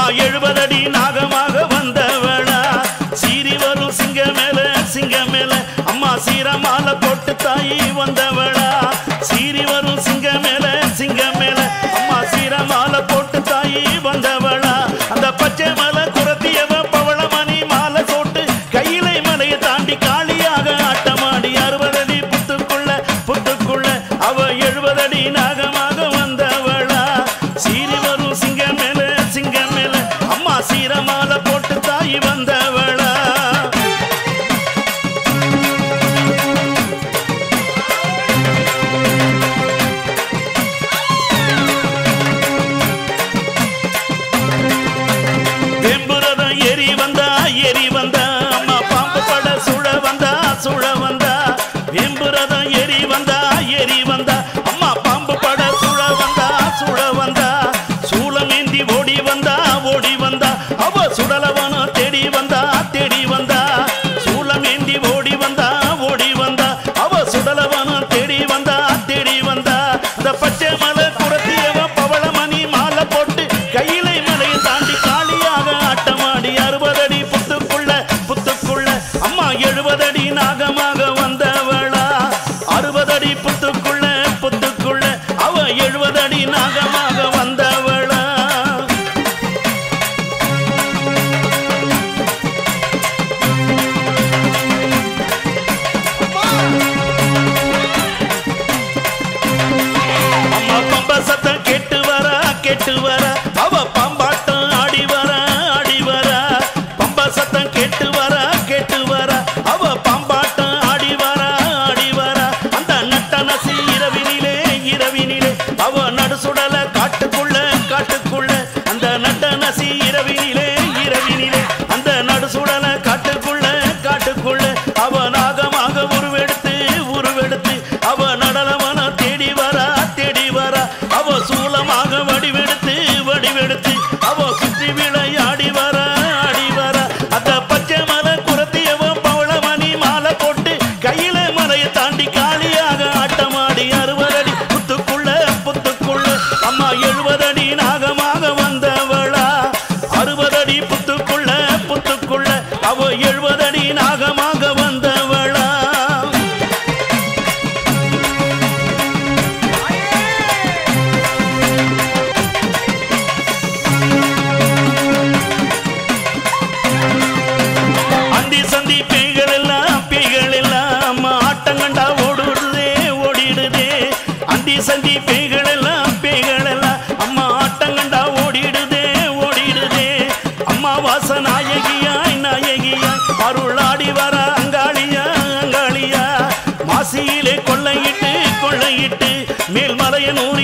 எழுபதடி நாகமாக வந்தவளா சீறி வரும் சிங்க மேல சிங்க மேல அம்மா சீரமால போட்டு தாயி வந்தவளா சீறி வரும் சிங்க மேல சிங்க மேல அம்மா சீரமால போட்டு தாயி வந்தவளா அந்த பச்சை மலை குரத்தியவ பவளமணி மாலை போட்டு கையிலை மலையை தாண்டி காளியாக ஆட்டமாடி அறுபதடி புத்துக்குள்ள புத்துக்குள்ள அவ எழுபதடி நாகமாக வந்தவளா சீறி வரும் சிங்க மேல சிங்க மேல அம்மா சீரமால போட்டு தாய் வந்தவளா வெம்புரதம் எரி வந்தா எரி வந்தா அம்மா பாம்பு பட சுழ வந்தா சுழ வந்தா வெம்புரதம் எரி வந்தா எரி வந்தா அம்மா பாம்பு பட சுழ வந்தா சுழ வந்தா சூளமேந்தி ஓடி வந்தா ஓடி வந்தா அவ சுடலவன தேடி வந்தா தேடி வந்தா சூளமேந்தி ஓடி வந்தா ஓடி வந்தா அவ சுடலவன தேடி வந்தா தேடி வந்தா இந்த பச்சை மலை குரத்தியவ பவளமணி மாலை போட்டு கையிலை மலையை தாண்டி காளியாக ஆட்டமாடி அறுபதடி புத்துக்குள்ள புத்துக்குள்ள அம்மா எழுபதடி நாகமாக வந்தவளா அறுபதடி புத்துக்குள்ள புத்துக்குள்ள அவ எழுபதடி நாகமாக வந்தவளா அம்மா பம்ப சத்தம் கேட்டு வரா கேட்டு வரா அவ பம்பாட்டம் ஆடி வரா ஆடி வரா பம்ப சத்தம் கேட்டு வரா கேட்டு வரா அவ பம்பாட்டம் ஆடி வரா ஆடி வரா அந்த நட்ட நசி இரவினிலே இரவினிலே அவ நடுசுடல காட்டுக்குள்ள காட்டுக்குள்ள அந்த நட்ட நசி இரவினிலே இரவினிலே அந்த நடுசுடல காட்டுக்குள்ள காட்டுக்குள்ள அவ நாகமாக உருவெடுத்து உருவெடுத்து அவ நடனவன தேடி வரா தேடி வரா அவ சூலமாக வடிவெடுத்து வடிவெடுத்து அவ சுற்றி விளையாடி வரா ஆடி வரா அந்த பச்சை மலை குரத்தியவ பவளமணி மாலை போட்டு கையில மலையை தாண்டி காளியாக ஆட்டமாடி அறுபதடி புத்துக்குள்ள புத்துக்குள்ள அம்மா எழுபதடி நாகமாக வந்தவளா அறுபதடி புத்துக்குள்ள புத்துக்குள்ள அவ எழுபதடி நாகமாக வந்தவளா அந்தி சந்தி பேய்கள் எல்லாம் பேய்கள் எல்லாம் அம்மா ஆட்டங்கண்டா ஓடுறதே ஓடிடுதே அந்தி சந்தி பேய்கள் எல்லாம் பேய்கள் எல்லாம் அம்மா ஆட்டங்கண்டா ஓடிடுதே ஓடிடுதே அம்மா வாச நாயகியாய் நாயகியாய் அருளாடி வர அங்காளியா அங்காளியா மாசியிலே கொள்ளையிட்டு கொள்ளையிட்டு மேல்மலையனூர்